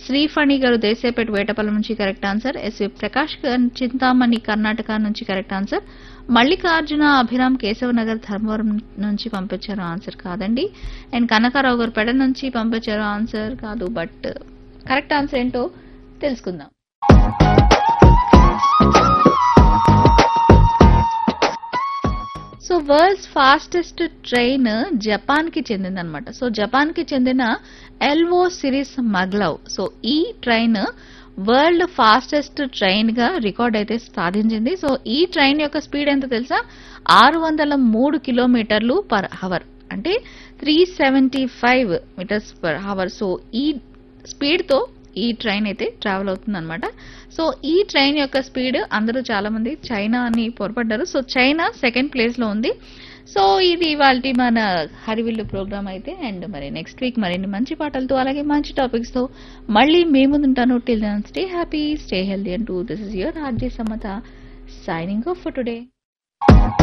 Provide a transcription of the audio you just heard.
శ్రీఫణి గారు దేశేపేట వేటపల్లి నుంచి correct answer SV Prakash గారు చింతామణి కర్ణాటక నుంచి కరెక్ట్ ఆన్సర్ మల్లికార్జున అభిరామ్ కేశవనగర్ ధర్మవరం నుంచి పంపించారు ఆన్సర్ కాదండి అండ్ కనకారావు గారు పెడ నుంచి పంపించారు ఆన్సర్ కాదు బట్ కరెక్ట్ ఆన్సర్ ఏంటో తెలుసుకుందాం so world's fastest train Japan కి చెందిందనమాట సో జపాన్ కి చెందిన ఎల్వో సిరీస్ మగ్లవ్ సో ఈ ట్రైన్ వరల్డ్ ఫాస్టెస్ట్ ట్రైన్ గా రికార్డ్ అయితే సాధించింది సో ఈ ట్రైన్ యొక్క స్పీడ్ ఎంత తెలుసా ఆరు వందల మూడు కిలోమీటర్లు పర్ అవర్ అంటే three seventy five metres per hour so ఈ స్పీడ్ తో ఈ ట్రైన్ అయితే ట్రావెల్ అవుతుంది అనమాట సో ఈ ట్రైన్ యొక్క స్పీడ్ అందరూ చాలా మంది చైనా అని పొరపడ్డారు సో చైనా సెకండ్ ప్లేస్ లో ఉంది సో ఇది ఇవాళ మన హరివిల్లు ప్రోగ్రామ్ అయితే అండ్ మరి నెక్స్ట్ వీక్ మరిన్ని మంచి పాటలతో అలాగే మంచి టాపిక్స్ తో మళ్ళీ మీ ముందుంటాను till then stay happy stay healthy అంటూ this is your RJ Samatha signing off for today